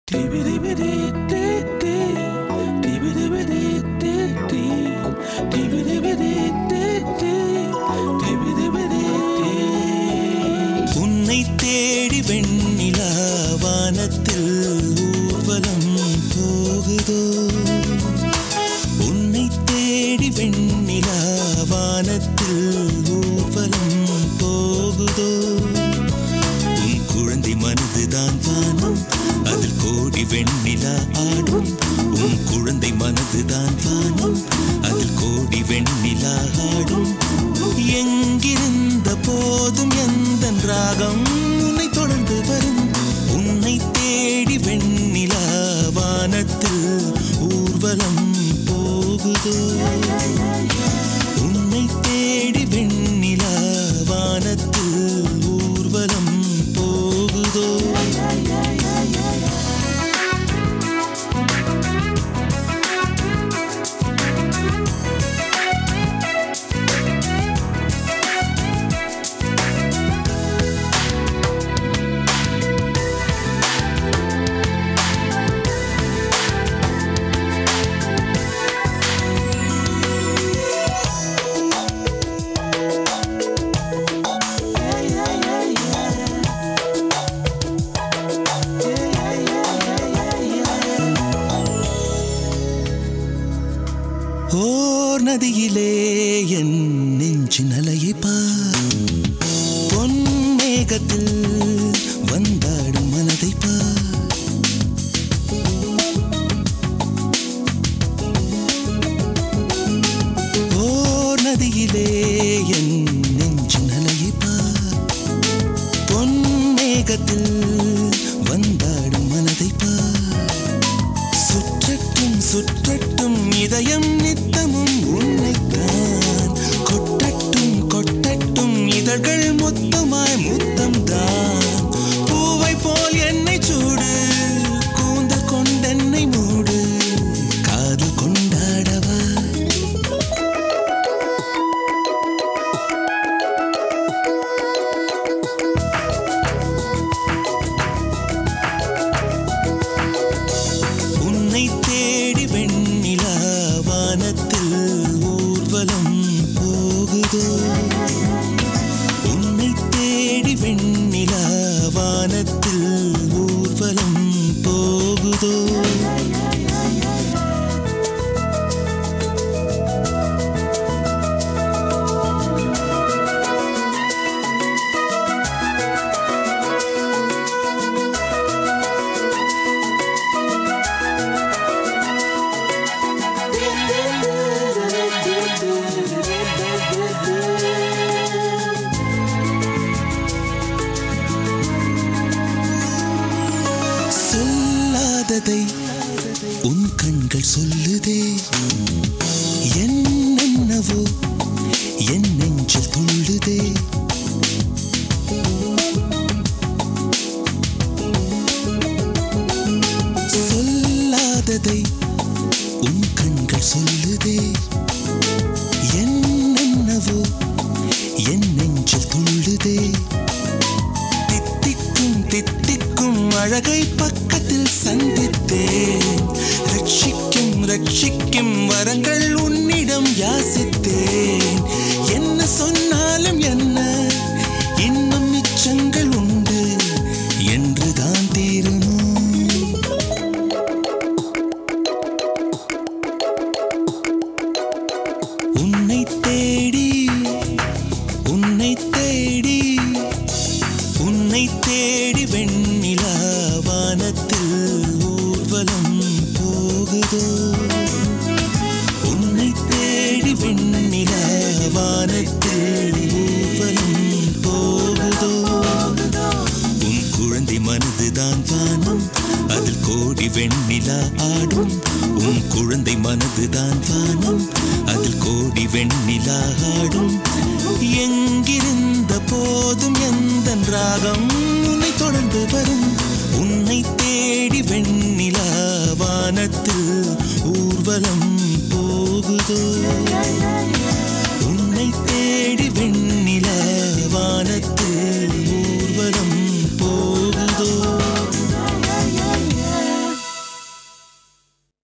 உன்னை தேடி வெண்ணிலா வானத்தில் ஊர்வலம் போகுதோ உன்னை தேடி வெண்ணிலா வானத்தில் ஊர்வலம் போகுதோ உன் குழந்தை மனதுதான் வானம் அதில் கோடி வெண்ணிலா ஆடும் உன் குழந்தை மனதுதான் வானம் அதில் கோடி வெண்ணிலா ஆடும் எங்கிருந்த போதும் எந்த ராகம் உன்னை தொடர்ந்து வரும் உன்னை தேடி வெண்ணிலா வானத்தில் ஊர்வலம் போகுதோ உன்னை தேடி வெண்ணிலா வானத்தில் ஊர்வலம் போகுதோ ஓர் நதியிலே என் நெஞ்சின் அலையை பார் பொன் மேகத்தில் வந்தாடும் மனதை பார் ஓர் நதியிலே என் நெஞ்சின் அலையை பார் பொன் மேகத்தில் வந்தாடும் மனதை பார் சுற்றட்டும் சுற்றட்டும் இதயம் நித்தமும் உன்னைத்தான் கொட்டட்டும் கொட்டட்டும் இதழ்கள் மொத்தமாய் முத்தம் தான் பூவை போல் என்னை சூடு கூந்தல் கொண்டென்னை மூடு காதல் கொண்டாடவா உன்னை தேடி வெண்ணிலா வானத்தில் ஊர்வலம் போகுதோ உன்னை தேடி வெண்ணிலா வானத்தில் ஊர்வலம் போகுதோ சொல்லாததை உன் கண்கள் சொல்லுதே என்னென்னவோ என் நெஞ்சில் துள்ளுதே சொல்லாததை உன் கண்கள் சொல்லுதே என்னென்னவோ என் நெஞ்சில் துள்ளுதே தித்திக்கும் தித்திக்கும் அழகை பக்கத்தில் சந்தித்தேன் ரட்சிக்கும் ரட்சிக்கும் வரங்கள் உன்னிடம் யாசித்தேன் என்ன சொன்னாலும் என்ன இன்னும் மிச்சங்கள் உண்டு என்றுதான் தீருமோ உன்னை தேடி உன்னை தேடி உன்னை தேடி வெண்ணிலா வானத்தில் ஊர்வலம் போகுதோ உன்னை தேடி வெண்ணிலா வானத்தில் ஊர்வலம் போகுதோ உன் குழந்தை மனதுதான் வானம் அதில் கோடி வெண்ணிலா ஆடும் உன் குழந்தை மனதுதான் வானம் அதில் கோடி வெண்ணிலா ஆடும் எங்கிருந்த போதும் எந்த ராகம் உன்னை தொடர்ந்து வரும் உன்னை தேடி வெண்ணிலா வானத்தில் ஊர்வலம் போகுதோ